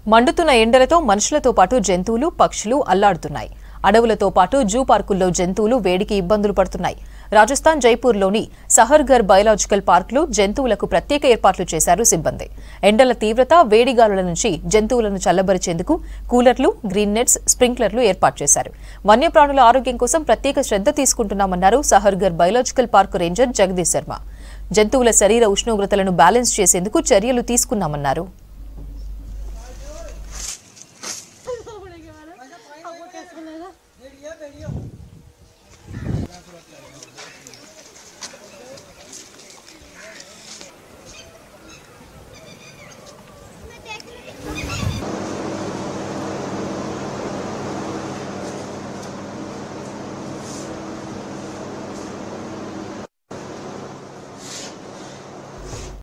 మండుతున్న ఎండలతో మనుషులతో పాటు జంతువులు పక్షులు అల్లాడుతున్నాయి అడవులతో పాటు జూ పార్కుల్లో జంతువులు వేడికి ఇబ్బందులు పడుతున్నాయి రాజస్థాన్ జైపూర్లోని సహర్గర్ బయోలాజికల్ పార్కులో జంతువులకు ప్రత్యేక ఏర్పాట్లు చేశారు సిబ్బంది ఎండల తీవ్రత వేడిగాలుల నుంచి జంతువులను చల్లబరిచేందుకు కూలర్లు గ్రీన్ నెట్స్ స్ప్రింక్లర్లు ఏర్పాటు చేశారు వన్యప్రాణుల ఆరోగ్యం కోసం ప్రత్యేక శ్రద్ధ తీసుకుంటున్నామన్నారు సహర్గర్ biological park ranger Jagadish Sharma జంతువుల శరీర ఉష్ణోగ్రతలను బ్యాలెన్స్ చేసేందుకు చర్యలు తీసుకున్నామన్నారు